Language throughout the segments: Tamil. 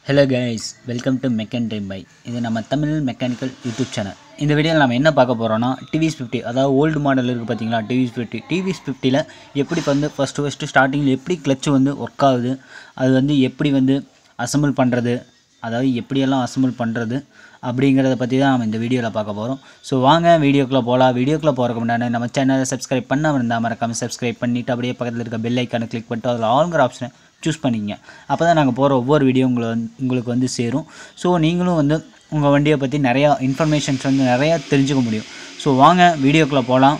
ஹலோ கைஸ் வெல்கம் டு மெக்கன் ட்ரீம் பை இது நம்ம தமிழ் மெக்கானிக்கல் யூடியூப் சேனல் இந்த வீடியோவில் நம்ம என்ன பார்க்க போகிறோம்னா டிவிஎஸ் ஃபிஃப்டி அதாவது ஓல்டு மாடல் இருக்குது பார்த்தீங்களா டிவிஎஸ் ஃபிஃப்டி டிவிஎஸ் ஃபிஃப்டியில் எப்படி வந்து ஃபஸ்ட்டு ஃபஸ்ட்டு ஸ்டார்டிங்கில் எப்படி கிளச்சு வந்து ஒர்க் ஆகுது அது வந்து எப்படி வந்து அசம்பிள் பண்ணுறது அதாவது எப்படியெல்லாம் அசம்பிள் பண்ணுறது அப்படிங்கிறத பற்றி தான் நம்ம இந்த வீடியோவில் பார்க்க போகிறோம் ஸோ வாங்க வீடியோக்குள்ளே போகலாம் வீடியோக்குள்ளே போகிறக்கு முன்னாடி நம்ம சேனலை சப்ஸ்கிரைப் பண்ணாமல் இருந்தால் மறக்காமல் சப்ஸ்கிரைப் பண்ணிவிட்டு அப்படியே பக்கத்தில் இருக்க பெல் ஐக்கானை கிளிக் பண்ணிட்டு அதில் ஆளுங்கிற ஆப்ஷனை சூஸ் பண்ணிக்கங்க அப்போ தான் நாங்கள் போகிற ஒவ்வொரு வீடியோ உங்களை வந்து உங்களுக்கு வந்து சேரும் ஸோ நீங்களும் வந்து உங்கள் வண்டியை பற்றி நிறையா இன்ஃபர்மேஷன்ஸ் வந்து நிறையா தெரிஞ்சுக்க முடியும் ஸோ வாங்க வீடியோக்குள்ளே போகலாம்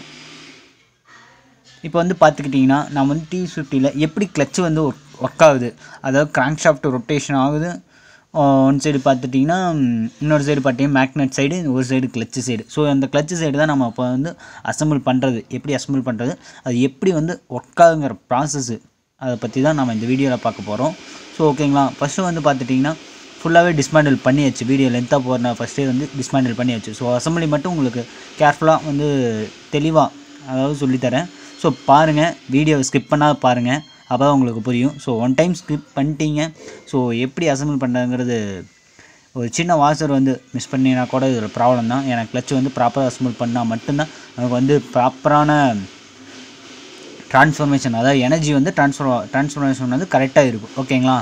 இப்போ வந்து பார்த்துக்கிட்டிங்கன்னா நம்ம வந்து டி ஃபிஃப்டியில் எப்படி கிளச்சு வந்து ஒர்க் ஆகுது அதாவது கிராங்க் ஷாஃப்ட் ரொட்டேஷன் ஆகுது ஒன் சைடு பார்த்துட்டிங்கன்னா ம், இன்னொரு சைடு பார்த்தீங்கன்னா மேக்னெட் சைடு ஒரு சைடு கிளச்சு சைடு ஸோ அந்த கிளச்சு சைடு தான் நம்ம இப்போ வந்து அசம்பிள் பண்ணுறது எப்படி அசம்பிள் பண்ணுறது அது எப்படி வந்து ஒர்க் ஆகுங்கிற ப்ராசஸ்ஸு அதை பற்றி தான் நம்ம இந்த வீடியோவில் பார்க்க போகிறோம் ஸோ ஓகேங்களா ஃபஸ்ட்டு வந்து பார்த்துட்டிங்கன்னா ஃபுல்லாகவே டிஸ்மேண்டில் பண்ணியாச்சு வீடியோ லென்த்தாக போகிற ஃபஸ்ட்டே வந்து டிஸ்மேண்டில் பண்ணியாச்சு ஸோ அசம்பிளி மட்டும் உங்களுக்கு கேர்ஃபுல்லாக வந்து தெளிவாக அதாவது சொல்லித்தரேன் ஸோ பாருங்கள் வீடியோவை ஸ்கிப் பண்ணாத பாருங்கள் அப்போ தான் உங்களுக்கு புரியும் ஸோ ஒன் டைம் ஸ்கிப் பண்ணிட்டீங்க ஸோ எப்படி அசம்பிள் பண்ணுறதுங்கிறது ஒரு சின்ன வாசர் வந்து மிஸ் பண்ணினா கூட இது ஒரு ப்ராப்ளம் தான் ஏன்னா கிளச் வந்து ப்ராப்பராக அசம்பிள் பண்ணால் மட்டும்தான் நமக்கு வந்து ப்ராப்பரான ட்ரான்ஸ்ஃபர்மேஷன் அதாவது எனர்ஜி வந்து ட்ரான்ஸ்ஃபர் ட்ரான்ஸ்ஃபர்மேஷன் வந்து கரெக்டாக இருக்கும் ஓகேங்களா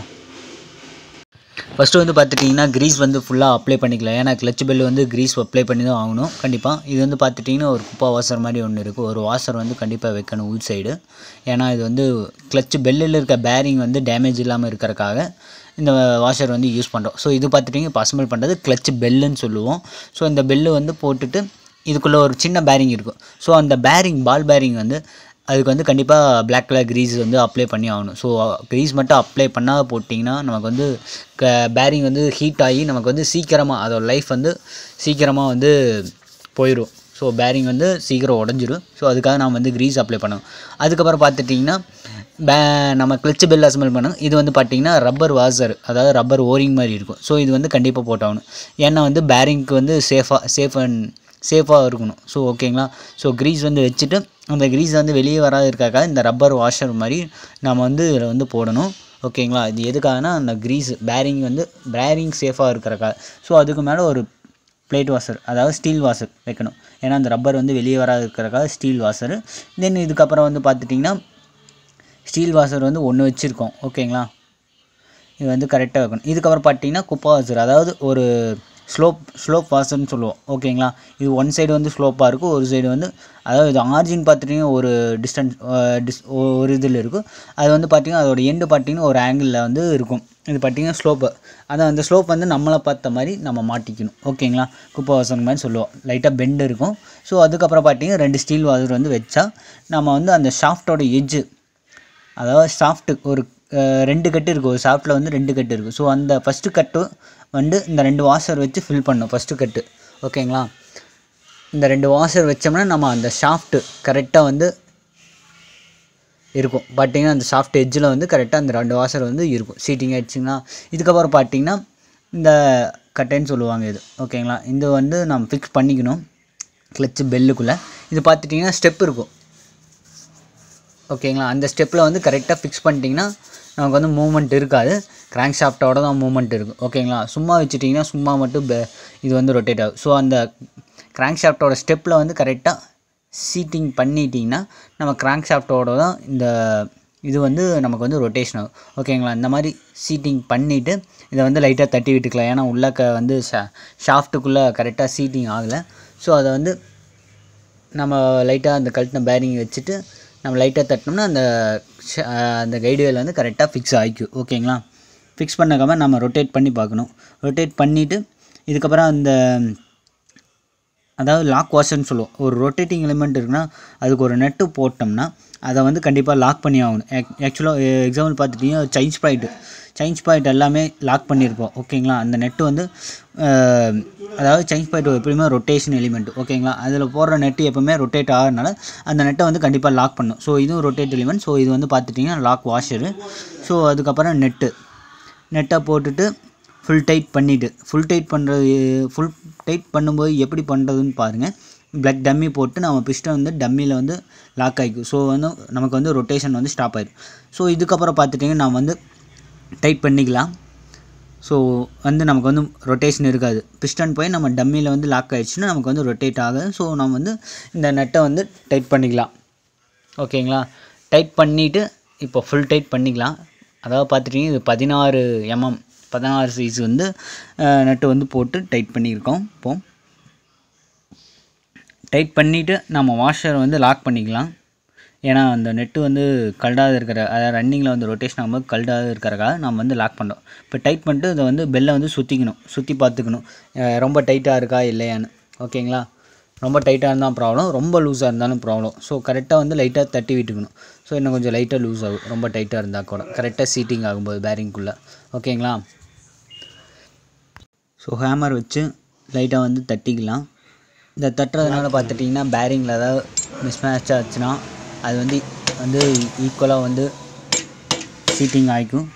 ஃபஸ்ட்டு வந்து பார்த்துட்டிங்கன்னா க்ரீஸ் வந்து ஃபுல்லாக அப்ளை பண்ணிக்கலாம் ஏன்னா கிளச் பெல் வந்து க்ரீஸ் அப்ளை பண்ணி தான் ஆகணும் கண்டிப்பாக இது வந்து பார்த்துட்டிங்கன்னா ஒரு குப்பா வாசர் மாதிரி ஒன்று இருக்குது ஒரு வாசர் வந்து கண்டிப்பாக வைக்கணும் உள் சைடு ஏன்னா இது வந்து கிளச் பெல்லில் இருக்க பேரிங் வந்து டேமேஜ் இல்லாமல் இருக்கிறக்காக இந்த வாஷர் வந்து யூஸ் பண்ணுறோம் ஸோ இது பார்த்துட்டிங்க இப்போ அசம்பிள் பண்ணுறது கிளச் பெல்லுன்னு சொல்லுவோம் ஸோ இந்த பெல்லு வந்து போட்டுட்டு இதுக்குள்ளே ஒரு சின்ன பேரிங் இருக்கும் ஸோ அந்த பேரிங் பால் பேரிங் வந்து அதுக்கு வந்து கண்டிப்பாக Black கலர் க்ரீஸ் வந்து அப்ளை பண்ணி ஆகணும் ஸோ க்ரீஸ் மட்டும் அப்ளை பண்ணாத போட்டிங்கன்னா நமக்கு வந்து க பேரிங் வந்து ஹீட் ஆகி நமக்கு வந்து சீக்கிரமாக அதோட லைஃப் வந்து சீக்கிரமாக வந்து போயிடும் ஸோ பேரிங் வந்து சீக்கிரம் உடஞ்சிரும் ஸோ அதுக்காக நாம் வந்து க்ரீஸ் அப்ளை பண்ணணும் அதுக்கப்புறம் பார்த்துட்டிங்கன்னா பே நம்ம கிளச்சு பெல் அசம்பிள் பண்ணணும் இது வந்து பார்த்திங்கன்னா ரப்பர் வாசர் அதாவது ரப்பர் ஓரிங் மாதிரி இருக்கும் ஸோ இது வந்து கண்டிப்பாக போட்டாகணும் ஏன்னா வந்து பேரிங்க்கு வந்து சேஃபாக சேஃப் அண்ட் சேஃபாக இருக்கணும் ஸோ ஓகேங்களா ஸோ க்ரீஸ் வந்து வச்சுட்டு அந்த க்ரீஸ் வந்து வெளியே வராது இருக்காக இந்த ரப்பர் வாஷர் மாதிரி நம்ம வந்து இதில் வந்து போடணும் ஓகேங்களா இது எதுக்காகனா அந்த க்ரீஸ் பேரிங் வந்து பேரிங் சேஃபாக இருக்கிறக்காக ஸோ அதுக்கு மேலே ஒரு பிளேட் வாஷர் அதாவது ஸ்டீல் வாஷர் வைக்கணும் ஏன்னா அந்த ரப்பர் வந்து வெளியே வராது இருக்கிறக்காக ஸ்டீல் வாஷர் தென் இதுக்கப்புறம் வந்து பார்த்துட்டிங்கன்னா ஸ்டீல் வாஷர் வந்து ஒன்று வச்சுருக்கோம் ஓகேங்களா இது வந்து கரெக்டாக வைக்கணும் இதுக்கப்புறம் பார்த்தீங்கன்னா குப்பை வாசர் அதாவது ஒரு ஸ்லோப் ஸ்லோப் வாசர்னு சொல்லுவோம் ஓகேங்களா இது ஒன் சைடு வந்து ஸ்லோப்பாக இருக்கும் ஒரு சைடு வந்து அதாவது இது ஆர்ஜின் பார்த்துட்டிங்கன்னா ஒரு டிஸ்டன்ஸ் டிஸ் ஒரு இதில் இருக்கும் அது வந்து பார்த்திங்கன்னா அதோட எண்டு பார்த்திங்கன்னா ஒரு ஆங்கிளில் வந்து இருக்கும் இது பார்த்திங்கன்னா ஸ்லோப்பு அதான் அந்த ஸ்லோப் வந்து நம்மளை பார்த்த மாதிரி நம்ம மாட்டிக்கணும் ஓகேங்களா குப்பை வாசன் மாதிரி சொல்லுவோம் லைட்டாக பெண்ட் இருக்கும் ஸோ அதுக்கப்புறம் பார்த்திங்கன்னா ரெண்டு ஸ்டீல் வாசர் வந்து வச்சா நம்ம வந்து அந்த ஷாஃப்டோட எஜ்ஜு அதாவது ஷாஃப்ட்டு ஒரு அஹ், ரெண்டு கட்டு இருக்குது ஒரு ஷாஃப்ட்டில் வந்து ரெண்டு கட்டு இருக்குது ஸோ அந்த ஃபஸ்ட்டு கட்டு வந்து இந்த ரெண்டு வாஷர் வச்சு ஃபில் பண்ணும் ஃபஸ்ட்டு கட்டு ஓகேங்களா இந்த ரெண்டு வாஷர் வச்சோம்னா நம்ம அந்த ஷாஃப்ட்டு கரெக்டாக வந்து இருக்கும் பார்த்தீங்கன்னா அந்த சாஃப்ட் எட்ஜில் வந்து கரெக்டாக அந்த ரெண்டு வாஷர் வந்து இருக்கும் சீட்டிங் ஆயிடுச்சுங்கன்னா இதுக்கப்புறம் பார்த்தீங்கன்னா இந்த கட்டைன்னு சொல்லுவாங்க இது ஓகேங்களா இது வந்து நம்ம ஃபிக்ஸ் பண்ணிக்கணும் கிளச்சு பெல்லுக்குள்ளே இது பார்த்துட்டிங்கன்னா ஸ்டெப் இருக்கும் ஓகேங்களா அந்த ஸ்டெப்பில் வந்து கரெக்டாக ஃபிக்ஸ் பண்ணிட்டீங்கன்னா நமக்கு வந்து மூவ்மெண்ட் இருக்காது கிராங்க் ஷாஃப்டோட தான் மூவ்மெண்ட் இருக்கும் ஓகேங்களா சும்மா வச்சுட்டிங்கன்னா சும்மா மட்டும் பெ- இது வந்து ரொட்டேட் ஆகும் ஸோ அந்த கிராங்க் ஷாஃப்டோட ஸ்டெப்பில் வந்து கரெக்டாக சீட்டிங் பண்ணிட்டீங்கன்னா நம்ம கிராங்க் ஷாஃப்டோட தான் இந்த இது வந்து நமக்கு வந்து ரொட்டேஷன் ஆகும் ஓகேங்களா இந்த மாதிரி சீட்டிங் பண்ணிவிட்டு இதை வந்து லைட்டாக தட்டி விட்டுக்கலாம் ஏன்னா உள்ளக்க வந்து ஷா ஷாஃப்ட்டுக்குள்ளே கரெக்டாக சீட்டிங் ஆகலை ஸோ அதை வந்து நம்ம லைட்டாக அந்த கழட்டின பேரிங் வச்சுட்டு நம்ம லைட்டாக தட்டினோம்னா அந்த ஷ- அந்த கைடு வேல் வந்து கரெக்டாக ஃபிக்ஸ் ஆகிக்கும் ஓகேங்களா ஃபிக்ஸ் பண்ணக்காம நம்ம ரொட்டேட் பண்ணி பார்க்கணும் ரொட்டேட் பண்ணிவிட்டு இதுக்கப்புறம் அந்த அதாவது லாக் வாஷர்னு சொல்லுவோம் ஒரு ரொட்டேட்டிங் எலிமெண்ட் இருக்குன்னா அதுக்கு ஒரு நெட்டு போட்டோம்னா அதை வந்து கண்டிப்பாக லாக் பண்ணி ஆகணும் ஆக்சுவலாக எக்ஸாம்பிள் பார்த்துட்டிங்கன்னா சைன்ஸ் பாயிண்ட் சைன்ஸ் பாயிண்ட் எல்லாமே லாக் பண்ணியிருப்போம் ஓகேங்களா அந்த நெட்டு வந்து அஹ், அதாவது சைன்ஸ் பாயிண்ட் எப்பயுமே ரொட்டேஷன் எலிமெண்ட் ஓகேங்களா அதில் போடுற நெட்டு எப்பவுமே ரொட்டேட் ஆகிறனால அந்த நெட்டை வந்து கண்டிப்பாக லாக் பண்ணும் ஸோ இதுவும் ரொட்டேட் எலிமெண்ட் ஸோ இது வந்து பார்த்துட்டிங்கன்னா லாக் வாஷரு ஸோ அதுக்கப்புறம் நெட்டு நெட்டை போட்டுட்டு ஃபுல் டைட் பண்ணிவிட்டு ஃபுல் டைட் பண்ணுறது ஃபுல் டைட் பண்ணும்போது எப்படி பண்ணுறதுன்னு பாருங்கள் பிளக் டம்மி போட்டு நம்ம பிஸ்டன் வந்து டம்மியில் வந்து லாக் ஆகிக்கும் ஸோ வந்து நமக்கு வந்து ரொட்டேஷன் வந்து ஸ்டாப் ஆயிடும் ஸோ இதுக்கப்புறம் பார்த்துட்டிங்கன்னா நான் வந்து டைட் பண்ணிக்கலாம் ஸோ வந்து நமக்கு வந்து ரொட்டேஷன் இருக்காது பிஸ்டன் போய் நம்ம டம்மியில் வந்து லாக் ஆயிடுச்சுன்னா நமக்கு வந்து ரொட்டேட் ஆகாது ஸோ நம்ம வந்து இந்த நட்டை வந்து டைட் பண்ணிக்கலாம் ஓகேங்களா டைட் பண்ணிவிட்டு இப்போ ஃபுல் டைட் பண்ணிக்கலாம் அதாவது பார்த்துட்டிங்கன்னா இது பதினாறு எம்எம் பதினாறு சைஸ் வந்து நட்டு வந்து போட்டு டைட் பண்ணியிருக்கோம் இப்போது டைட் பண்ணிவிட்டு நம்ம வாஷரை வந்து லாக் பண்ணிக்கலாம் ஏன்னா அந்த நெட்டு வந்து கல்டாக இருக்கிற அதாவது ரன்னிங்கில் வந்து ரொட்டேஷன் ஆகும்போது கல்டாக இருக்கிறக்காக நம்ம வந்து லாக் பண்ணோம் இப்போ டைட் பண்ணிட்டு இதை வந்து பெல்லை வந்து சுற்றிக்கணும் சுற்றி பார்த்துக்கணும் அஹ் ரொம்ப டைட்டாக இருக்கா இல்லையான்னு ஓகேங்களா ரொம்ப டைட்டாக இருந்தால் ப்ராப்ளம் ரொம்ப லூஸாக இருந்தாலும் ப்ராப்ளம் ஸோ கரெக்டாக வந்து லைட்டாக தட்டி விட்டுக்கணும் ஸோ இன்னும் கொஞ்சம் லைட்டாக லூஸ் ஆகும் ரொம்ப டைட்டாக இருந்தால் கூட கரெக்டாக சீட்டிங் ஆகும்போது பேரிங்குள்ளே ஓகேங்களா ஸோ ஹேமர் வச்சு லைட்டாக வந்து தட்டிக்கலாம் இந்த தட்டுறதுனால பார்த்துட்டிங்கன்னா பேரிங்கில் ஏதாவது மிஸ்மேட்ச் ஆச்சுன்னா அது வந்து வந்து ஈக்குவலாக வந்து சீட்டிங் ஆகிக்கும்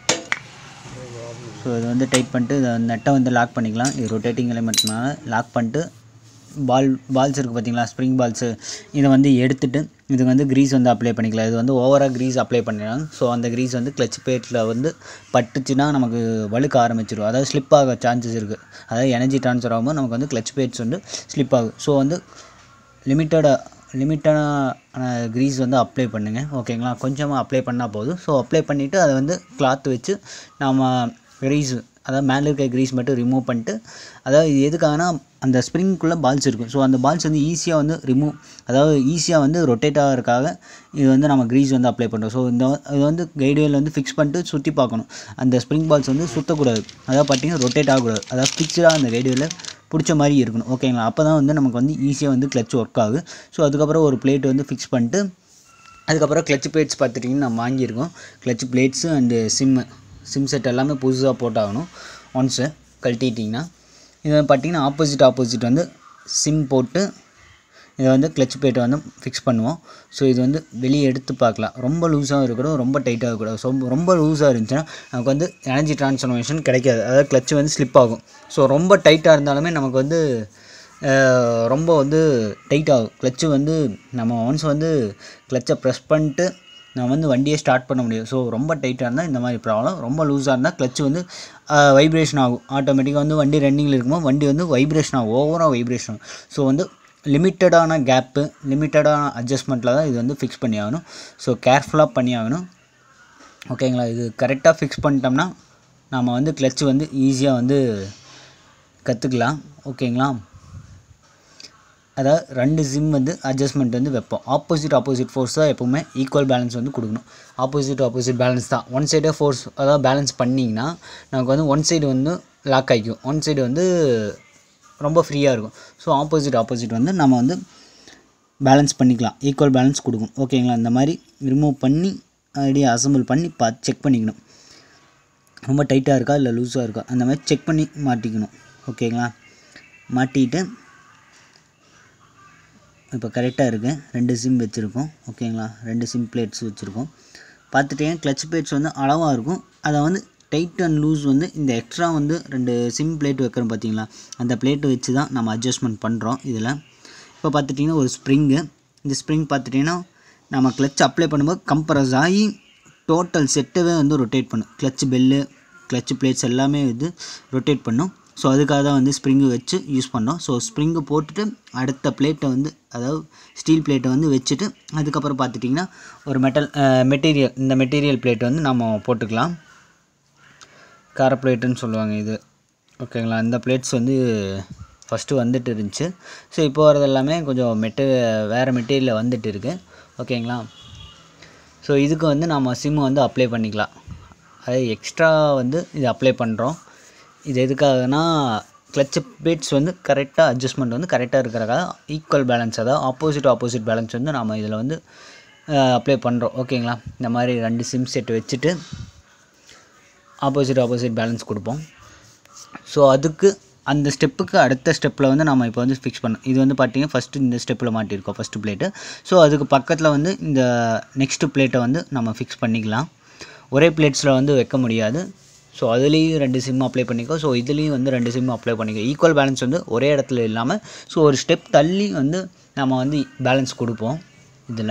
ஸோ இதை வந்து டைட் பண்ணிட்டு இதை நட்டை வந்து லாக் பண்ணிக்கலாம் இது ரொட்டேட்டிங் எலிமெண்ட்னால லாக் பண்ணிட்டு பால் பால்ஸ் இருக்குது பார்த்தீங்களா ஸ்ப்ரிங் பால்ஸு இதை வந்து எடுத்துட்டு இதுக்கு வந்து க்ரீஸ் வந்து அப்ளை பண்ணிக்கலாம் இது வந்து ஓவராக க்ரீஸ் அப்ளை பண்ணிடுறாங்க ஸோ அந்த க்ரீஸ் வந்து கிளச் பேட்டில் வந்து பட்டுச்சுன்னா நமக்கு வழுக்க ஆரம்பிச்சிடும் அதாவது ஸ்லிப் ஆக சான்சஸ் இருக்குது அதாவது எனர்ஜி ட்ரான்ஸ்ஃபர் ஆகும்போது நமக்கு வந்து கிளச் பேட்ஸ் வந்து ஸ்லிப் ஆகும் ஸோ வந்து லிமிட்டடாக லிமிட்டடான க்ரீஸ் வந்து அப்ளை பண்ணுங்கள் ஓகேங்களா கொஞ்சமாக அப்ளை பண்ணால் போதும் ஸோ அப்ளை பண்ணிவிட்டு அதை வந்து கிளாத் வச்சு நம்ம க்ரீஸ் அதாவது மேலே இருக்க க்ரீஸ் மட்டும் ரிமூவ் பண்ணிட்டு அதாவது இது எதுக்காகனா அந்த ஸ்ப்ரிங்குள்ளே பால்ஸ் இருக்கும் ஸோ அந்த பால்ஸ் வந்து ஈஸியாக வந்து ரிமூவ் அதாவது ஈஸியாக வந்து ரொட்டேட் ஆகிறதுக்காக இது வந்து நம்ம க்ரீஸ் வந்து அப்ளை பண்ணுறோம் ஸோ இந்த இது வந்து கைடுவேல் வந்து ஃபிக்ஸ் பண்ணிட்டு சுற்றி பார்க்கணும் அந்த ஸ்ப்ரிங் பால்ஸ் வந்து சுற்றக்கூடாது அதாவது பார்த்தீங்கன்னா ரொட்டேட் ஆகக்கூடாது அதாவது ஃபிக்ஸ்டாக அந்த கைடுவேலில் பிடிச்ச மாதிரி இருக்கணும் ஓகேங்களா அப்போ தான் வந்து நமக்கு வந்து ஈஸியாக வந்து கிளச் ஒர்க் ஆகுது ஸோ அதுக்கப்புறம் ஒரு பிளேட் வந்து ஃபிக்ஸ் பண்ணிட்டு அதுக்கப்புறம் கிளச் பிளேட்ஸ் பார்த்துட்டிங்கன்னா நம்ம வாங்கியிருக்கோம் clutch plates and shim shim set எல்லாமே புதுசாக போட்டாகணும் ஒன்ஸு கழட்டிட்டிங்கன்னா இதை பார்த்தீங்கன்னா ஆப்போசிட் ஆப்போசிட் வந்து சிம் போட்டு இதை வந்து கிளச் பிளேட்டை வந்து ஃபிக்ஸ் பண்ணுவோம் ஸோ இது வந்து வெளியே எடுத்து பார்க்கலாம் ரொம்ப லூஸாக இருக்கக்கூடாது ரொம்ப டைட்டாக இருக்கக்கூடாது ஸோ ரொம்ப லூஸாக இருந்துச்சுன்னா நமக்கு வந்து எனர்ஜி ட்ரான்ஸ்ஃபர்மேஷன் கிடைக்காது அதாவது கிளச் வந்து ஸ்லிப் ஆகும் ஸோ ரொம்ப டைட்டாக இருந்தாலுமே நமக்கு வந்து அஹ், ரொம்ப வந்து டைட் ஆகும் கிளச்சு வந்து நம்ம ஒன்ஸ் வந்து கிளச்சை ப்ரெஸ் பண்ணிட்டு நம்ம வந்து வண்டியை ஸ்டார்ட் பண்ண முடியும் ஸோ ரொம்ப டைட்டாக இருந்தால் இந்த மாதிரி ப்ராப்ளம் ரொம்ப லூஸாக இருந்தால் கிளச்சு வந்து வைப்ரேஷன் ஆகும் ஆட்டோமேட்டிக்காக வந்து வண்டி ரன்னிங்கில் இருக்கும்போது வண்டி வந்து வைப்ரேஷன் ஆகும் ஓவராக வைப்ரேஷன் ஆகும் ஸோ வந்து லிமிட்டடான கேப்பு லிமிட்டடான அட்ஜஸ்ட்மெண்ட்டில் தான் இது வந்து ஃபிக்ஸ் பண்ணி ஆகணும் ஸோ கேர்ஃபுல்லாக பண்ணி ஆகணும் ஓகேங்களா இது கரெக்டாக ஃபிக்ஸ் பண்ணிட்டோம்னா நம்ம வந்து கிளச்சு வந்து ஈஸியாக வந்து கற்றுக்கலாம் ஓகேங்களா அதாவது ரெண்டு சிம் வந்து அட்ஜஸ்ட்மெண்ட் வந்து வைப்போம் ஆப்போசிட் ஆப்போசிட் ஃபோர்ஸ் தான் எப்போவுமே ஈக்குவல் பேலன்ஸ் வந்து கொடுக்கணும் ஆப்போசிட் ஆப்போசிட் பேலன்ஸ் தான் ஒன் சைடே ஃபோர்ஸ் அதாவது பேலன்ஸ் பண்ணிங்கன்னா நமக்கு வந்து ஒன் சைடு வந்து லாக் ஆகிக்கும் ஒன் சைடு வந்து ரொம்ப ஃப்ரீயாக இருக்கும் ஸோ ஆப்போசிட் ஆப்போசிட் வந்து நம்ம வந்து பேலன்ஸ் பண்ணிக்கலாம் ஈக்குவல் பேலன்ஸ் கொடுக்கும் ஓகேங்களா இந்த மாதிரி ரிமூவ் பண்ணி அப்படியே அசம்பிள் பண்ணி பா செக் பண்ணிக்கணும் ரொம்ப டைட்டாக இருக்கா இல்லை லூஸாக இருக்கா அந்த மாதிரி செக் பண்ணி மாட்டிக்கணும் ஓகேங்களா மாட்டிட்டு இப்போ கரெக்டாக இருக்குது ரெண்டு சிம் வச்சுருக்கோம் ஓகேங்களா ரெண்டு சிம் பிளேட்ஸ் வச்சுருக்கோம் பார்த்துட்டேன் கிளச் பிளேட்ஸ் வந்து அளவாக இருக்கும் அதை வந்து டைட் அண்ட் லூஸ் வந்து இந்த எக்ஸ்ட்ரா வந்து ரெண்டு சிம் பிளேட் வைக்கிறோம் பார்த்தீங்களா அந்த பிளேட்டு வச்சு தான் நம்ம அட்ஜஸ்ட்மெண்ட் பண்ணுறோம் இதில் இப்போ பார்த்துட்டிங்கன்னா ஒரு ஸ்ப்ரிங்கு இந்த ஸ்ப்ரிங் பார்த்துட்டிங்கன்னா நம்ம கிளச் அப்ளை பண்ணும்போது கம்ப்ரஸ் ஆகி டோட்டல் செட்டவே வந்து ரொட்டேட் பண்ணும் கிளச் பெல்லு கிளச் பிளேட்ஸ் எல்லாமே வந்து ரொட்டேட் பண்ணும் ஸோ அதுக்காக தான் வந்து ஸ்ப்ரிங்கு வச்சு யூஸ் பண்ணோம் ஸோ ஸ்ப்ரிங்கு போட்டுட்டு அடுத்த பிளேட்டை வந்து அதாவது ஸ்டீல் பிளேட்டை வந்து வச்சுட்டு அதுக்கப்புறம் பார்த்துட்டிங்கன்னா ஒரு மெட்டல் மெட்டீரியல் இந்த மெட்டீரியல் பிளேட் வந்து நம்ம போட்டுக்கலாம் கார பிளேட்டுன்னு சொல்லுவாங்க இது ஓகேங்களா இந்த பிளேட்ஸ் வந்து ஃபஸ்ட்டு வந்துட்டு இருந்துச்சு ஸோ இப்போ வரது எல்லாமே கொஞ்சம் மெட்டு வேறு மெட்டீரியலில் வந்துட்டு இருக்கு ஓகேங்களா ஸோ இதுக்கு வந்து நம்ம சிம்மு வந்து அப்ளை பண்ணிக்கலாம் அது எக்ஸ்ட்ரா வந்து இது அப்ளை பண்ணுறோம் இது எதுக்காகனா கிளச் பிளேட்ஸ் வந்து கரெக்டாக அட்ஜஸ்ட்மெண்ட் வந்து கரெக்டாக இருக்கிறக்காக ஈக்குவல் பேலன்ஸ் அதாவது ஆப்போசிட் ஆப்போசிட் பேலன்ஸ் வந்து நம்ம இதில் வந்து அப்ளை பண்ணுறோம் ஓகேங்களா இந்த மாதிரி ரெண்டு சிம் செட் வச்சுட்டு ஆப்போசிட் ஆப்போசிட் பேலன்ஸ் கொடுப்போம் ஸோ அதுக்கு அந்த ஸ்டெப்புக்கு அடுத்த ஸ்டெப்பில் வந்து நம்ம இப்போ வந்து ஃபிக்ஸ் பண்ணோம் இது வந்து பார்த்தீங்கன்னா ஃபஸ்ட்டு இந்த ஸ்டெப்பில் மாட்டியிருக்கோம் ஃபஸ்ட்டு பிளேட்டு ஸோ அதுக்கு பக்கத்தில் வந்து இந்த நெக்ஸ்ட்டு பிளேட்டை வந்து நம்ம ஃபிக்ஸ் பண்ணிக்கலாம் ஒரே பிளேட்ஸில் வந்து வைக்க முடியாது ஸோ அதுலேயும் ரெண்டு சிம் அப்ளை பண்ணிக்கோ ஸோ இதுலேயும் வந்து ரெண்டு சிம் அப்ளை பண்ணிக்கோ ஈக்குவல் பேலன்ஸ் வந்து ஒரே இடத்துல இல்லாமல் ஸோ ஒரு ஸ்டெப் தள்ளி வந்து நம்ம வந்து பேலன்ஸ் கொடுப்போம் இதில்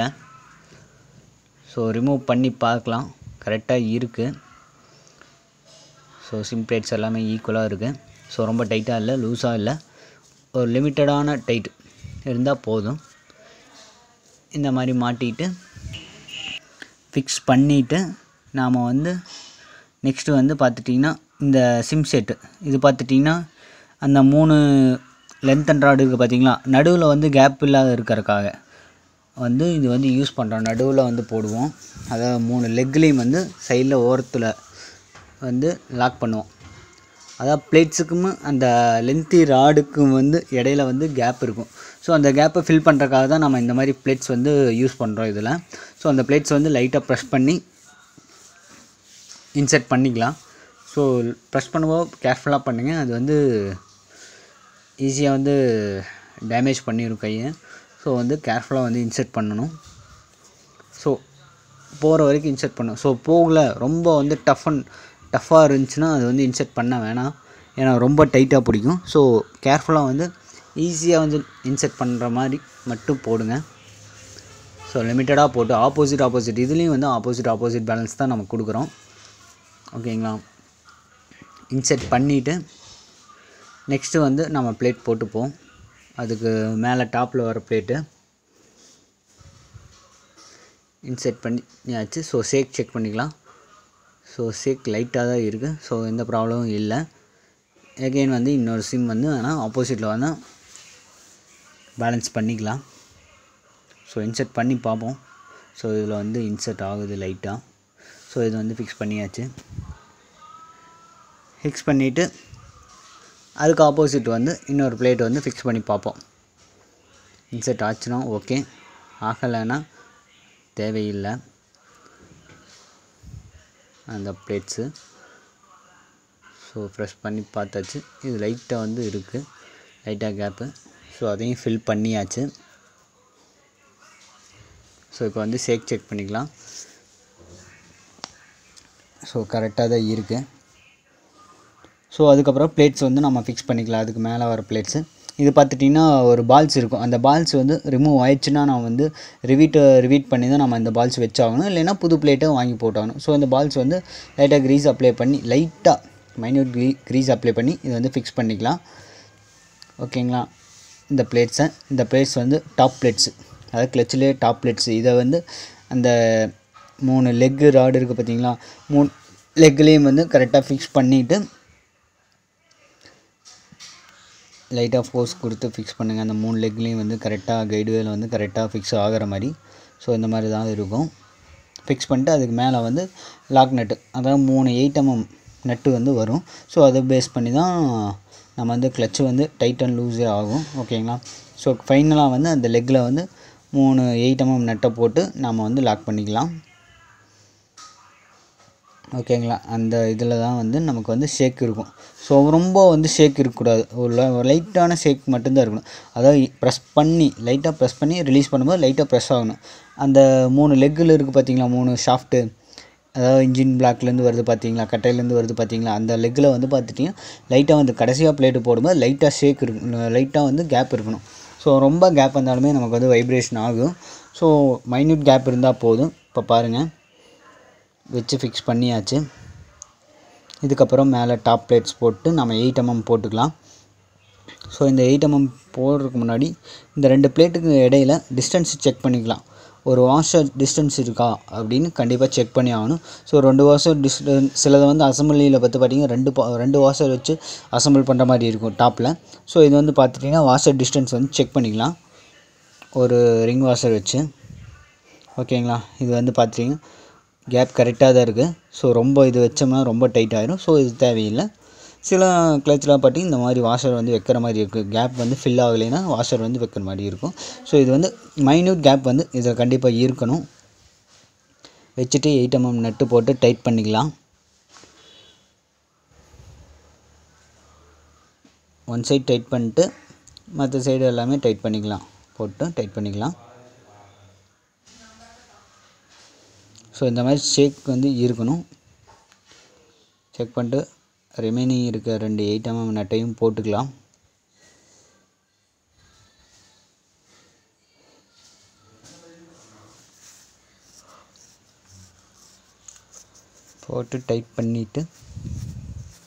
ஸோ ரிமூவ் பண்ணி பார்க்கலாம் கரெக்டாக இருக்குது ஸோ சிம் பிளேட்ஸ் எல்லாமே ஈக்குவலாக இருக்குது ஸோ ரொம்ப டைட்டாக இல்லை லூஸாக இல்லை ஒரு லிமிட்டடான டைட் இருந்தால் போதும் இந்த மாதிரி மாட்டிட்டு ஃபிக்ஸ் பண்ணிவிட்டு நாம் வந்து நெக்ஸ்ட்டு வந்து பார்த்துட்டிங்கன்னா இந்த சிம் செட்டு இது பார்த்துட்டிங்கன்னா அந்த மூணு லென்த் அண்ட் ராடு இருக்குது பார்த்தீங்களா நடுவில் வந்து கேப் இல்லாத இருக்கிறக்காக வந்து இது வந்து யூஸ் பண்ணுறோம் நடுவில் வந்து போடுவோம் அதாவது மூணு லெக்லேயும் வந்து சைடில் ஓரத்தில் வந்து லாக் பண்ணுவோம் அதாவது பிளேட்ஸுக்கும் அந்த லென்த்தி ராடுக்கும் வந்து இடையில வந்து கேப் இருக்கும் ஸோ அந்த கேப்பை ஃபில் பண்ணுறக்காக தான் நம்ம இந்த மாதிரி பிளேட்ஸ் வந்து யூஸ் பண்ணுறோம் இதில் ஸோ அந்த பிளேட்ஸ் வந்து லைட்டாக ப்ரெஸ் பண்ணி இன்சர்ட் பண்ணிக்கலாம் ஸோ ப்ரெஸ் பண்ணும்போது கேர்ஃபுல்லாக பண்ணுங்கள் அது வந்து ஈஸியாக வந்து டேமேஜ் பண்ணிடும் கையை ஸோ வந்து கேர்ஃபுல்லாக வந்து இன்சர்ட் பண்ணணும் ஸோ போகிற வரைக்கும் இன்சர்ட் பண்ணணும் ஸோ போகல ரொம்ப வந்து டஃப் அண்ட் டஃப்பாக இருந்துச்சுன்னா அது வந்து இன்சர்ட் பண்ண வேணாம் ஏன்னா ரொம்ப டைட்டாக பிடிக்கும் ஸோ கேர்ஃபுல்லாக வந்து ஈஸியாக வந்து இன்சர்ட் பண்ணுற மாதிரி மட்டும் போடுங்க ஸோ லிமிட்டடாக போட்டு ஆப்போசிட் ஆப்போசிட் இதுலேயும் வந்து ஆப்போசிட் ஆப்போசிட் பேலன்ஸ் தான் நம்ம கொடுக்குறோம் ஓகேங்களா இன்செர்ட் பண்ணிவிட்டு நெக்ஸ்ட்டு வந்து நம்ம பிளேட் போட்டுப்போம் அதுக்கு மேலே டாப்பில் வர பிளேட்டு இன்செர்ட் பண்ணியாச்சு ஸோ சேக் செக் பண்ணிக்கலாம் ஸோ சேக் லைட்டாக தான் இருக்குது ஸோ எந்த ப்ராப்ளமும் இல்லை எகெயின் வந்து இன்னொரு சிம் வந்து ஆனால் ஆப்போசிட்டில் வந்து பேலன்ஸ் பண்ணிக்கலாம் ஸோ இன்செர்ட் பண்ணி பார்ப்போம் ஸோ இதில் வந்து இன்செர்ட் ஆகுது லைட்டாக ஸோ இது வந்து ஃபிக்ஸ் பண்ணியாச்சு ஃபிக்ஸ் பண்ணிவிட்டு அதுக்கு ஆப்போசிட் வந்து இன்னொரு பிளேட் வந்து ஃபிக்ஸ் பண்ணி பார்ப்போம் இன்செர்ட் ஆச்சுன்னா ஓகே ஆகலைன்னா தேவையில்லை அந்த பிளேட்ஸு ஸோ ப்ரெஸ் பண்ணி பார்த்தாச்சு இது லைட்டாக வந்து இருக்குது லைட்டாக கேப்பு ஸோ அதையும் ஃபில் பண்ணியாச்சு ஸோ இப்போ வந்து சேக் செக் பண்ணிக்கலாம் ஸோ கரெக்டாக தான் இருக்குது ஸோ அதுக்கப்புறம் பிளேட்ஸ் வந்து நம்ம ஃபிக்ஸ் பண்ணிக்கலாம் அதுக்கு மேலே வர பிளேட்ஸு இது பார்த்துட்டிங்கன்னா ஒரு பால்ஸ் இருக்கும் அந்த பால்ஸ் வந்து ரிமூவ் ஆயிடுச்சுன்னா நான் வந்து ரிவீட் ரிவீட் பண்ணி தான் நம்ம அந்த பால்ஸ் வச்சாகணும் இல்லைன்னா புது பிளேட்டை வாங்கி போட்டாகணும் ஸோ இந்த பால்ஸ் வந்து லைட்டாக க்ரீஸ் அப்ளை பண்ணி லைட்டாக மைன்யூட் க்ரீ க்ரீஸ் அப்ளை பண்ணி இதை வந்து ஃபிக்ஸ் பண்ணிக்கலாம் ஓகேங்களா இந்த பிளேட்ஸை இந்த பிளேட்ஸ் வந்து டாப் பிளேட்ஸு அதாவது கிளச்சிலே டாப் பிளேட்ஸு இதை வந்து அந்த மூணு லெக்கு ராடு இருக்குது பார்த்தீங்களா மூணு லெக்லேயும் வந்து கரெக்டாக ஃபிக்ஸ் பண்ணிவிட்டு லைட்டாக ஃபோர்ஸ் கொடுத்து ஃபிக்ஸ் பண்ணுங்கள் அந்த மூணு லெக்லேயும் வந்து கரெக்டாக கைடுவேல வந்து கரெக்டாக ஃபிக்ஸ் ஆகிற மாதிரி ஸோ இந்த மாதிரி தான் இருக்கும் ஃபிக்ஸ் பண்ணிட்டு அதுக்கு மேலே வந்து லாக் நட்டு அதாவது மூணு எயிட் எம்எம் நட்டு வந்து வரும் ஸோ அதை பேஸ் பண்ணி தான் நம்ம வந்து கிளச்சு வந்து டைட் அண்ட் லூஸே ஆகும் ஓகேங்களா ஸோ ஃபைனலாக வந்து அந்த லெக்கில் வந்து மூணு எயிட் எம்எம் நட்டை போட்டு நம்ம வந்து லாக் பண்ணிக்கலாம் ஓகேங்களா அந்த இதில் தான் வந்து நமக்கு வந்து ஷேக் இருக்கும் ஸோ ரொம்ப வந்து ஷேக் இருக்கக்கூடாது ஒரு ல- ஒரு லைட்டான ஷேக் மட்டும்தான் இருக்கணும் அதாவது ப்ரெஸ் பண்ணி லைட்டாக ப்ரெஸ் பண்ணி ரிலீஸ் பண்ணும்போது லைட்டாக ப்ரெஸ் ஆகணும் அந்த மூணு லெக்கில் இருக்குது பார்த்தீங்களா மூணு ஷாஃப்ட்டு அதாவது இன்ஜின் பிளாக்லேருந்து வருது பார்த்தீங்களா கட்டையிலேருந்து வருது பார்த்தீங்களா அந்த லெக்கில் வந்து பார்த்துட்டிங்கன்னா லைட்டாக வந்து கடைசியாக பிளேட்டு போடும்போது லைட்டாக ஷேக் இருக்கும் லைட்டாக வந்து கேப் இருக்கணும் ஸோ ரொம்ப கேப் வந்தாலுமே நமக்கு வந்து வைப்ரேஷன் ஆகும் ஸோ மைன்யூட் கேப் இருந்தால் போதும் இப்போ பாருங்கள் வச்சு ஃபிக்ஸ் பண்ணியாச்சு இதுக்கப்புறம் மேலே டாப் பிளேட்ஸ் போட்டு நம்ம எயிட் எம்எம் போட்டுக்கலாம் ஸோ இந்த எயிட் எம்எம் போடுறதுக்கு முன்னாடி இந்த ரெண்டு பிளேட்டுக்கு இடையில டிஸ்டன்ஸ் செக் பண்ணிக்கலாம் ஒரு வாஷர் டிஸ்டன்ஸ் இருக்கா அப்படின்னு கண்டிப்பாக செக் பண்ணி ஆகணும் ஸோ ரெண்டு வாஷர் டிஸ்டன்ஸ் சிலதை வந்து அசம்பிளியில் பார்த்து பார்த்தீங்கன்னா ரெண்டு பா- ரெண்டு வாஷர் வச்சு அசம்பிள் பண்ணுற மாதிரி இருக்கும் டாப்பில் ஸோ இது வந்து பார்த்துட்டிங்கன்னா வாஷர் டிஸ்டன்ஸ் வந்து செக் பண்ணிக்கலாம் ஒரு ரிங் வாஷர் வச்சு ஓகேங்களா இது வந்து பார்த்துட்டிங்கன்னா கேப் கரெக்டாக தான் இருக்குது ஸோ ரொம்ப இது வச்சோம்னா ரொம்ப டைட் ஆயிரும் ஸோ இது தேவையில்லை சில கிளச்சில் பார்த்தீங்கன்னா இந்த மாதிரி வாஷர் வந்து வைக்கிற மாதிரி இருக்குது கேப் வந்து ஃபில் ஆகலைன்னா வாஷர் வந்து வைக்கிற மாதிரி இருக்கும் ஸோ இது வந்து மைன்யூட் கேப் வந்து இதில் கண்டிப்பாக இருக்கணும் வச்சுட்டு எயிட் எம்எம் நட்டு போட்டு டைட் பண்ணிக்கலாம் ஒன் சைடு டைட் பண்ணிட்டு மற்ற சைடு எல்லாமே டைட் பண்ணிக்கலாம் போட்டு டைட் பண்ணிக்கலாம் ஸோ இந்த மாதிரி ஷேக் வந்து இருக்கணும் செக் பண்ணிட்டு ரிமைனிங் இருக்க ரெண்டு எயிட் எம்எம் நட்டையும் போட்டுக்கலாம் போட்டு டைட் பண்ணிவிட்டு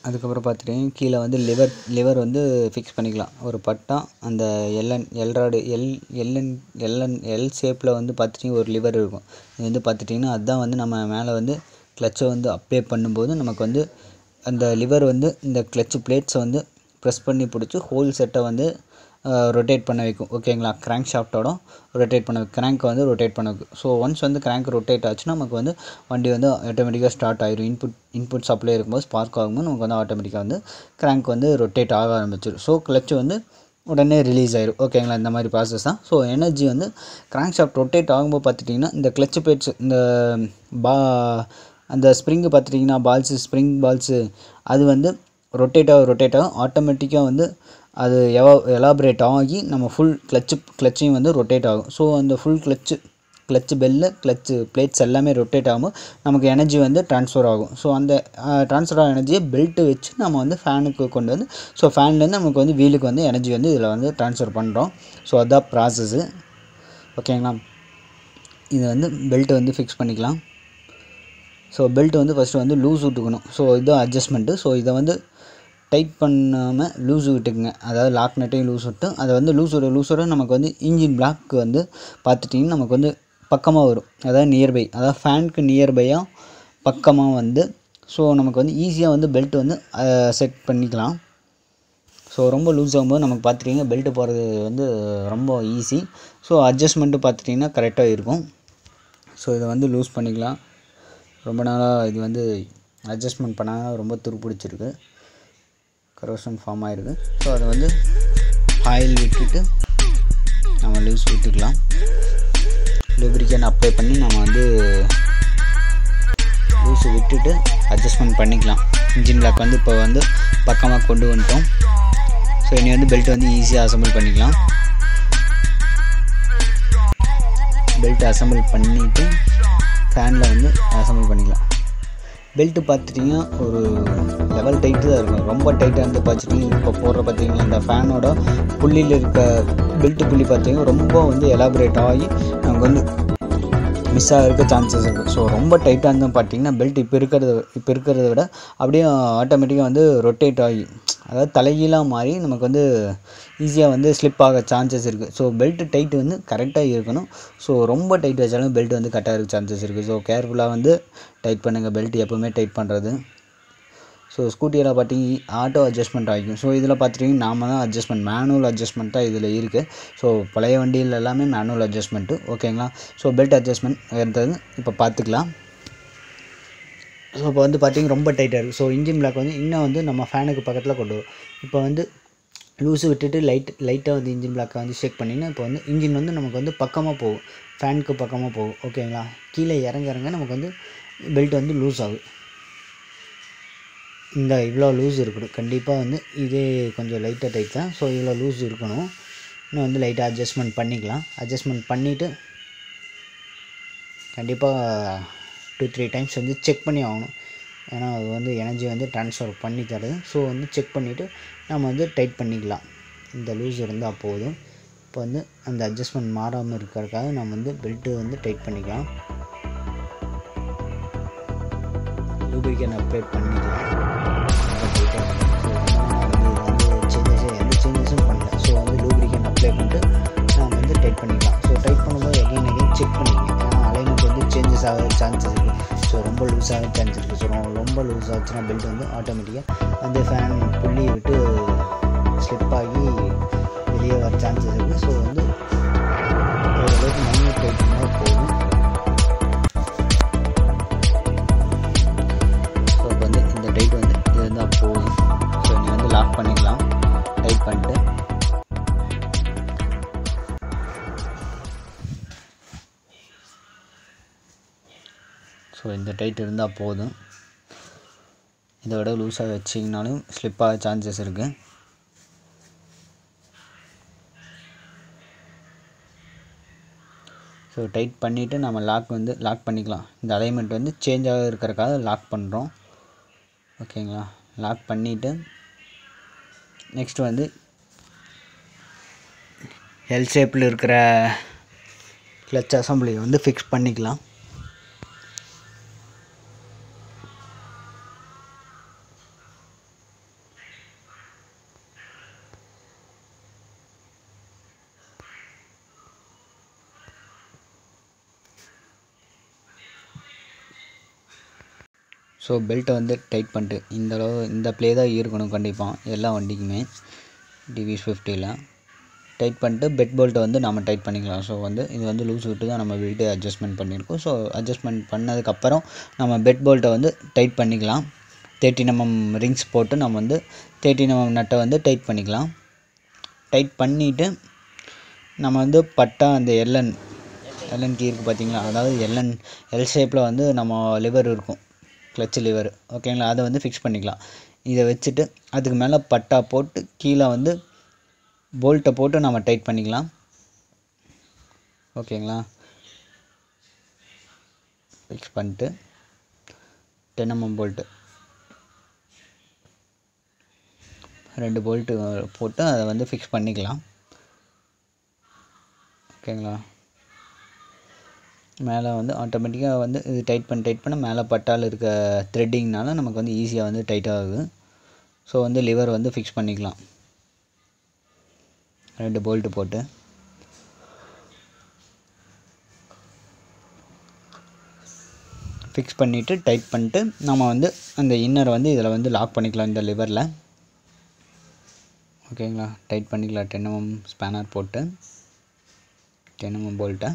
அதுக்கப்புறம் பார்த்துட்டிங்கன்னா கீழே வந்து லிவர் லிவர் வந்து ஃபிக்ஸ் பண்ணிக்கலாம் ஒரு பட்டா அந்த L and L rod L L and L and L ஷேப்பில் வந்து பார்த்துட்டிங்கன்னா ஒரு லிவர் இருக்கும் இது வந்து பார்த்துட்டிங்கன்னா அதுதான் வந்து நம்ம மேலே வந்து கிளச்சை வந்து அப்ளை பண்ணும்போது நமக்கு வந்து அந்த லிவர் வந்து இந்த கிளச்சு பிளேட்ஸை வந்து ப்ரெஸ் பண்ணி பிடிச்சி ஹோல் செட்டை வந்து ரொட்டேட் பண்ண வைக்கும் ஓகேங்களா கிராங்க் ஷாஃப்ட்டோட ரொட்டேட் பண்ண கிராங்க்கை வந்து ரொட்டேட் பண்ண வைக்கும் ஸோ ஒன்ஸ் வந்து கிராங்க் ரொட்டேட் ஆச்சுன்னா நமக்கு வந்து வண்டி வந்து ஆட்டோமேட்டிக்காக ஸ்டார்ட் ஆயிரும் இன்புட் இன்புட் சப்ளை இருக்கும்போது ஸ்பார்க் ஆகும்போது நமக்கு வந்து ஆட்டோமேட்டிக்காக வந்து கிராங்க் வந்து ரொட்டேட் ஆக ஆரம்பிச்சிடும் ஸோ கிளச் வந்து உடனே ரிலீஸ் ஆயிரும் ஓகேங்களா இந்த மாதிரி ப்ராசஸ் தான் ஸோ எனர்ஜி வந்து கிராங்க் ஷாஃப்ட் ரொட்டேட் ஆகும்போது பார்த்துட்டிங்கன்னா இந்த கிளச் பிளேட்ஸ் இந்த பா அந்த ஸ்ப்ரிங்கு பார்த்துட்டிங்கன்னா பால்ஸு ஸ்ப்ரிங் பால்ஸு அது வந்து ரொட்டேட் ஆக ரொட்டேட் ஆகும் ஆட்டோமேட்டிக்காக வந்து அது எவ எலாபரேட் ஆகி நம்ம ஃபுல் கிளச்சு கிளச்சையும் வந்து ரொட்டேட் ஆகும் ஸோ அந்த full clutch clutch bell clutch plates எல்லாமே ரொட்டேட் ஆகும்போது நமக்கு எனர்ஜி வந்து ட்ரான்ஸ்ஃபர் ஆகும் ஸோ அந்த ட்ரான்ஸ்ஃபர் ஆக எனர்ஜியை பெல்ட்டு வச்சு நம்ம வந்து ஃபேனுக்கு கொண்டு வந்து ஸோ ஃபேன்லேருந்து நமக்கு வந்து வீலுக்கு வந்து எனர்ஜி வந்து இதில் வந்து ட்ரான்ஸ்ஃபர் பண்ணுறோம் ஸோ அதுதான் ப்ராசஸ்ஸு ஓகேங்களா இதை வந்து பெல்ட்டை வந்து ஃபிக்ஸ் பண்ணிக்கலாம் ஸோ பெல்ட் வந்து ஃபஸ்ட்டு வந்து லூஸ் விட்டுக்கணும் ஸோ இதுதான் அட்ஜஸ்ட்மெண்ட்டு ஸோ இதை வந்து டைட் பண்ணாமல் லூஸ் விட்டுக்குங்க அதாவது லாக் நட்டையும் லூஸ் விட்டு அதை வந்து லூஸ் விட லூஸ் விட நமக்கு வந்து இன்ஜின் பிளாக் வந்து பார்த்துட்டிங்கன்னா நமக்கு வந்து பக்கமாக வரும் அதாவது நியர்பை அதாவது ஃபேனுக்கு நியர்பையாக பக்கமாக வந்து ஸோ நமக்கு வந்து ஈஸியாக வந்து பெல்ட் வந்து செட் பண்ணிக்கலாம் ஸோ ரொம்ப லூஸ் ஆகும்போது நமக்கு பார்த்துட்டிங்கன்னா பெல்ட்டு போகிறது வந்து ரொம்ப ஈஸி ஸோ அட்ஜஸ்ட்மெண்ட்டு பார்த்துட்டிங்கன்னா கரெக்டாக இருக்கும் ஸோ இதை வந்து லூஸ் பண்ணிக்கலாம் ரொம்ப நாளாக இது வந்து அட்ஜஸ்ட்மெண்ட் பண்ணால் ரொம்ப துருப்பிடிச்சிருக்கு கரோஷன் ஃபார்ம் ஆகிருக்கு ஸோ அதை வந்து ஆயில் விட்டுட்டு நம்ம லூஸ் விட்டுக்கலாம் லூப்ரிகன் அப்ளை பண்ணி நம்ம வந்து லூஸ் விட்டுட்டு அட்ஜஸ்ட்மெண்ட் பண்ணிக்கலாம் இன்ஜின் பிளாக் வந்து இப்போ வந்து பக்கமாக கொண்டு வந்துட்டோம் ஸோ இனி வந்து பெல்ட் வந்து ஈஸியாக அசம்பிள் பண்ணிக்கலாம் பெல்ட் அசம்பிள் பண்ணிவிட்டு ஃபேனில் வந்து அசம்பிள் பண்ணிக்கலாம் பெல்ட்டு பார்த்துட்டிங்கன்னா ஒரு லெவல் டைட்டு தான் இருக்கும் ரொம்ப டைட்டாக இருந்து பார்த்துட்டிங்கன்னா இப்போ போடுற பார்த்தீங்கன்னா இந்த ஃபேனோட புள்ளியில் இருக்க பெல்ட்டு புள்ளி பார்த்தீங்கன்னா ரொம்ப வந்து எலாபரேட் ஆகி நமக்கு வந்து மிஸ் ஆகிறதுக்கு சான்சஸ் இருக்குது ஸோ ரொம்ப டைட்டாக இருந்தால் பார்த்தீங்கன்னா பெல்ட் இப்போ இருக்கிறத இப்போ இருக்கிறத விட அப்படியே ஆட்டோமேட்டிக்காக வந்து ரொட்டேட் ஆகி அதாவது தலைகீழாக மாறி நமக்கு வந்து ஈஸியாக வந்து ஸ்லிப் ஆக சான்சஸ் இருக்குது ஸோ பெல்ட் டைட் வந்து கரெக்டாக இருக்கணும் ஸோ ரொம்ப டைட் வச்சாலும் பெல்ட் வந்து கட்டாக இருக்க சான்சஸ் இருக்குது ஸோ கேர்ஃபுல்லாக வந்து டைட் பண்ணுங்கள் பெல்ட் எப்போவுமே டைட் பண்ணுறது ஸோ ஸ்கூட்டியில் பார்த்தீங்க ஆட்டோ அட்ஜஸ்ட்மெண்ட் ஆகிக்கும் ஸோ இதில் பார்த்துட்டிங்கன்னா நாம தான் அட்ஜஸ்ட்மெண்ட் மேனுவல் அட்ஜஸ்ட்மெண்ட் தான் இதில் இருக்குது ஸோ பழைய வண்டியில் எல்லாமே மேனுவல் அட்ஜஸ்ட்மெண்ட்டு ஓகேங்களா ஸோ பெல்ட் அட்ஜஸ்ட்மெண்ட் இருந்தது இப்போ பார்த்துக்கலாம் ஸோ இப்போ வந்து பார்த்திங்கன்னா ரொம்ப டைட்டாக இருக்குது ஸோ இன்ஜின் பிளாக் வந்து இன்னும் வந்து நம்ம ஃபேனுக்கு பக்கத்தில் கொண்டு வரும் இப்போ வந்து லூஸு விட்டுட்டு லைட் லைட்டாக வந்து இன்ஜின் பிளாக்கை வந்து ஷேக் பண்ணிங்கன்னா இப்போ வந்து இன்ஜின் வந்து நமக்கு வந்து பக்கமாக போகும் ஃபேனுக்கு பக்கமாக போகும் ஓகேங்களா கீழே இறங்க இறங்க நமக்கு வந்து பெல்ட் வந்து லூஸ் ஆகும் இந்த இவ்வளோ லூஸ் இருக்கணும் கண்டிப்பாக வந்து இதே கொஞ்சம் லைட்டாக டைட் தான் ஸோ இவ்வளோ லூஸ் இருக்கணும் இன்னும் வந்து லைட்டாக அட்ஜஸ்ட்மெண்ட் பண்ணிக்கலாம் அட்ஜஸ்ட்மெண்ட் பண்ணிவிட்டு கண்டிப்பாக டூ த்ரீ டைம்ஸ் வந்து செக் பண்ணி ஆகணும் ஏன்னா அது வந்து எனர்ஜி வந்து ட்ரான்ஸ்ஃபர் பண்ணி தருது ஸோ வந்து செக் பண்ணிவிட்டு நம்ம வந்து டைட் பண்ணிக்கலாம் இந்த லூஸ் இருந்தால் போதும் இப்போ வந்து அந்த அட்ஜஸ்ட்மெண்ட் மாறாமல் இருக்கிறதுக்காக நம்ம வந்து பெல்ட்டு வந்து டைட் பண்ணிக்கலாம் லூபிரிகன் அப்ளை பண்ணிக்கலாம் சேஞ்சஸ் எந்த சேஞ்சஸும் பண்ணல ஸோ வந்து லூபிரிகன் அப்ளை பண்ணிட்டு நம்ம வந்து டைட் பண்ணிக்கலாம் ஸோ டைட் பண்ணும்போது எகைன் எகைன் செக் பண்ணிக்கலாம் ஏன்னா அலைன்மெண்ட் வந்து சேஞ்சஸ் ஆக சான்சஸ் இருக்குது ஸோ ரொம்ப லூஸ் ஆக சான்ஸ் இருக்குது ஸோ ரொம்ப லூஸ் ஆச்சுன்னா பெல்ட் வந்து ஆட்டோமேட்டிக்காக வந்து ஃபேன் புள்ளி விட்டு ஸ்லிப் ஆகி வெளியே வர சான்சஸ் இருக்குது ஸோ வந்து ஓரளவுக்கு மைனூட் டைட் பண்ணால் போதும் ஸோ இப்போ வந்து இந்த டைட் வந்து இது இருந்தால் போதும் ஸோ நீ வந்து லாக் பண்ணிக்கலாம் டைட் பண்ணிட்டு ஸோ இந்த டைட் இருந்தால் போதும் இதை விட லூஸாக வச்சிங்கனாலும் ஸ்லிப் ஆக சான்சஸ் இருக்குது ஸோ டைட் பண்ணிவிட்டு நம்ம லாக் வந்து லாக் பண்ணிக்கலாம் இந்த அலைன்மெண்ட் வந்து சேஞ்ச் ஆக இருக்கிறக்காக லாக் பண்ணுறோம் ஓகேங்களா லாக் பண்ணிவிட்டு நெக்ஸ்ட் வந்து எல் ஷேப்பில் இருக்கிற கிளச் அசம்பிளி வந்து ஃபிக்ஸ் பண்ணிக்கலாம் ஸோ பெல்ட்டை வந்து டைட் பண்ணிட்டு இந்த அளவு இந்த ப்ளே தான் இருக்கணும் கண்டிப்பாக எல்லா வண்டிக்குமே டிவி ஃபிஃப்டியில் டைட் பண்ணிட்டு பெட் போல்ட்டை வந்து நம்ம டைட் பண்ணிக்கலாம் ஸோ வந்து இது வந்து லூஸ் விட்டு தான் நம்ம பெல்ட்டை அட்ஜஸ்ட்மெண்ட் பண்ணியிருக்கோம் ஸோ அட்ஜஸ்ட்மெண்ட் பண்ணதுக்கப்புறம் நம்ம பெட் போல்ட்டை வந்து டைட் பண்ணிக்கலாம் தேர்ட்டி எம்எம் ரிங்ஸ் போட்டு நம்ம வந்து தேர்ட்டி எம்எம் நட்டை வந்து டைட் பண்ணிக்கலாம் டைட் பண்ணிவிட்டு நம்ம வந்து பட்டா அந்த எல்என் எல்என் கீ இருக்குது பார்த்தீங்களா அதாவது எல்என் எல் ஷேப்பில் வந்து நம்ம லிவர் இருக்கும் கிளச்சு லிவர் ஓகேங்களா அதை வந்து ஃபிக்ஸ் பண்ணிக்கலாம் இதை வச்சுட்டு அதுக்கு மேலே பட்டா போட்டு கீழே வந்து போல்ட்டை போட்டு நம்ம டைட் பண்ணிக்கலாம் ஓகேங்களா ஃபிக்ஸ் பண்ணிட்டு டென் எம்எம் போல்ட்டு ரெண்டு போல்ட்டு போட்டு அதை வந்து ஃபிக்ஸ் பண்ணிக்கலாம் ஓகேங்களா மேலே வந்து ஆட்டோமேட்டிக்காக வந்து இது டைட் பண்ண டைட் பண்ண மேலே பட்டால் இருக்க த்ரெட்டிங்னால நமக்கு வந்து ஈஸியாக வந்து டைட் ஆகுது ஸோ வந்து லிவர் வந்து ஃபிக்ஸ் பண்ணிக்கலாம் ரெண்டு போல்ட்டு போட்டு ஃபிக்ஸ் பண்ணிவிட்டு டைட் பண்ணிட்டு நம்ம வந்து அந்த இன்னரை வந்து இதில் வந்து லாக் பண்ணிக்கலாம் இந்த லிவரில் ஓகேங்களா டைட் பண்ணிக்கலாம் டென் எம்எம் ஸ்பேனர் போட்டு டென் எம்எம் போல்ட்டை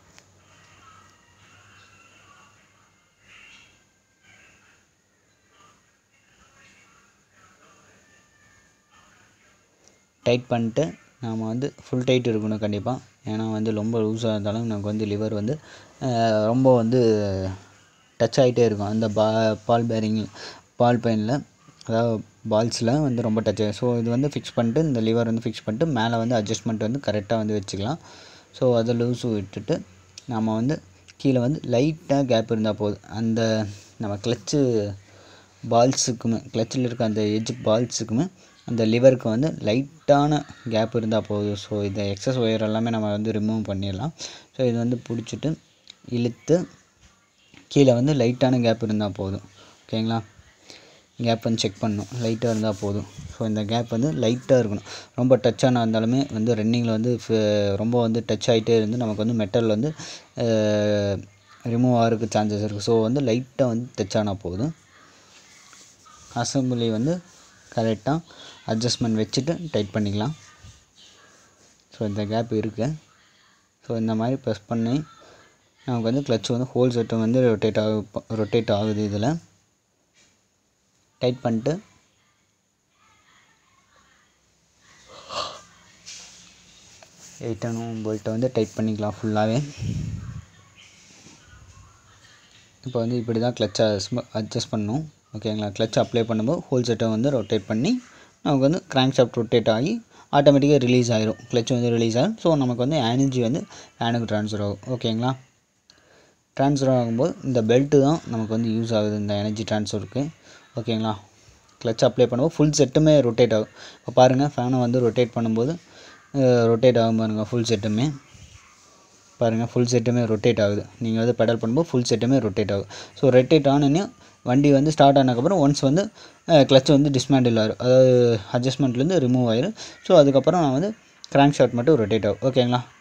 டைட் பண்ணிட்டு நாம் வந்து ஃபுல் டைட் இருக்கணும் கண்டிப்பாக ஏன்னா வந்து ரொம்ப லூஸாக இருந்தாலும் நமக்கு வந்து லிவர் வந்து அஹ், ரொம்ப வந்து டச் ஆகிட்டே இருக்கும் அந்த பா பால் பேரிங் பால் பெயினில் அதாவது பால்ஸில் வந்து ரொம்ப டச் ஆகும் ஸோ இது வந்து ஃபிக்ஸ் பண்ணிட்டு இந்த லிவர் வந்து ஃபிக்ஸ் பண்ணிட்டு மேலே வந்து அட்ஜஸ்ட்மெண்ட் வந்து கரெக்டாக வந்து வச்சுக்கலாம் ஸோ அதை லூஸ் விட்டுட்டு நம்ம வந்து கீழே வந்து லைட்டாக கேப் இருந்தால் போதும் அந்த நம்ம கிளச்சு பால்ஸுக்குமே கிளச்சில் இருக்க அந்த எஜ் பால்ஸுக்குமே அந்த லிவருக்கு வந்து லைட்டான கேப் இருந்தால் போதும் ஸோ இந்த எக்ஸஸ் ஒயர் எல்லாமே நம்ம வந்து ரிமூவ் பண்ணிடலாம் ஸோ இது வந்து பிடிச்சிட்டு இழுத்து கீழே வந்து லைட்டான கேப் இருந்தால் போதும் ஓகேங்களா கேப் வந்து செக் பண்ணணும் லைட்டாக இருந்தால் போதும் ஸோ இந்த கேப் வந்து லைட்டாக இருக்கணும் ரொம்ப டச்சான இருந்தாலுமே வந்து ரன்னிங்கில் வந்து ஃப- ரொம்ப வந்து டச் ஆகிட்டே இருந்து நமக்கு வந்து மெட்டல் வந்து ரிமூவ் ஆகிறதுக்கு சான்சஸ் இருக்குது ஸோ வந்து லைட்டாக வந்து டச் ஆனால் போதும் அசம்பிளி வந்து கரெக்டாக அட்ஜஸ்ட்மெண்ட் வச்சுட்டு டைட் பண்ணிக்கலாம் ஸோ இந்த கேப் இருக்குது ஸோ இந்த மாதிரி ப்ரெஸ் பண்ணி நமக்கு வந்து கிளச் வந்து ஹோல் செட்டும் வந்து ரொட்டேட் ஆகு ரொட்டேட் ஆகுது இதில் டைட் பண்ணிட்டு எயிட்டனும் போல்ட்டை வந்து டைட் பண்ணிக்கலாம் ஃபுல்லாகவே இப்போ வந்து இப்படி தான் கிளச்சை அட்ஜஸ்ட் பண்ணணும் ஓகேங்களா கிளச் அப்ளை பண்ணும்போது ஹோல் செட்டை வந்து ரொட்டேட் பண்ணி நமக்கு வந்து கிராங்க் ஷாஃப்ட் ரொட்டேட் ஆகி ஆட்டோமேட்டிக்காக ரிலீஸ் ஆயிரும் கிளச் வந்து ரிலீஸ் ஆகும் ஸோ நமக்கு வந்து எனர்ஜி வந்து ஃபேனுக்கு ட்ரான்ஸ்ஃபர் ஆகும் ஓகேங்களா ட்ரான்ஸ்ஃபர் ஆகும்போது இந்த பெல்ட்டு தான் நமக்கு வந்து யூஸ் ஆகுது இந்த எனர்ஜி ட்ரான்ஸ்ஃபருக்கு ஓகேங்களா கிளச் அப்ளை பண்ணும்போது ஃபுல் செட்டுமே ரொட்டேட் ஆகும் இப்போ பாருங்கள் ஃபேனை வந்து ரொட்டேட் பண்ணும்போது ரொட்டேட் ஆகும் பாருங்கள் ஃபுல் செட்டுமே பாருங்கள் ஃபுல் செட்டுமே ரொட்டேட் ஆகுது நீங்கள் வந்து பெடல் பண்ணும்போது ஃபுல் செட்டுமே ரொட்டேட் ஆகும் ஸோ ரொட்டேட் ஆனோடனே வண்டி வந்து ஸ்டார்ட் ஆனதுக்கப்புறம் ஒன்ஸ் வந்து கிளச் வந்து டிஸ்மேண்டில் ஆகும் அதாவது அட்ஜஸ்ட்மெண்ட்லேருந்து ரிமூவ் ஆயிரும் ஸோ அதுக்கப்புறம் நான் வந்து கிராங்க் ஷாட் மட்டும் ரொட்டேட் ஆகும் ஓகேங்களா